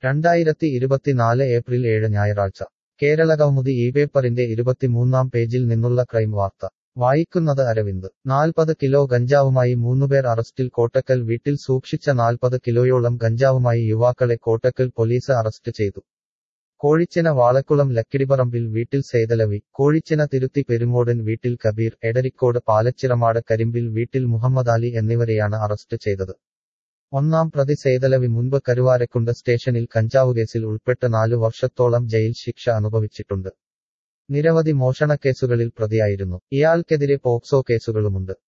രണ്ടായിരത്തി ഇരുപത്തിനാല് ഏപ്രിൽ ഏഴ് ഞായറാഴ്ച കേരളകൗമുദി ഈ പേപ്പറിന്റെ ഇരുപത്തിമൂന്നാം പേജിൽ നിന്നുള്ള ക്രൈം വാർത്ത വായിക്കുന്നത് അരവിന്ദ് നാൽപ്പത് കിലോ ഗഞ്ചാവുമായി മൂന്നുപേർ അറസ്റ്റിൽ കോട്ടക്കൽ വീട്ടിൽ സൂക്ഷിച്ച നാൽപ്പത് കിലോയോളം ഗഞ്ചാവുമായി യുവാക്കളെ കോട്ടക്കൽ പോലീസ് അറസ്റ്റ് ചെയ്തു കോഴിച്ചിന വാളക്കുളം ലക്കിടിപ്പറമ്പിൽ വീട്ടിൽ സേതലവി കോഴിച്ചിന തിരുത്തി പെരുങ്ങോടൻ വീട്ടിൽ കബീർ എടരിക്കോട് പാലച്ചിറമാട് കരിമ്പിൽ വീട്ടിൽ മുഹമ്മദ് അലി എന്നിവരെയാണ് അറസ്റ്റ് ചെയ്തത് ഒന്നാം പ്രതി സേതലവി മുൻപ് കരുവാരക്കുണ്ട് സ്റ്റേഷനിൽ കഞ്ചാവ് കേസിൽ ഉൾപ്പെട്ട് നാലു വർഷത്തോളം ജയിൽ ശിക്ഷ അനുഭവിച്ചിട്ടുണ്ട് നിരവധി മോഷണക്കേസുകളിൽ പ്രതിയായിരുന്നു ഇയാൾക്കെതിരെ പോക്സോ കേസുകളുമുണ്ട്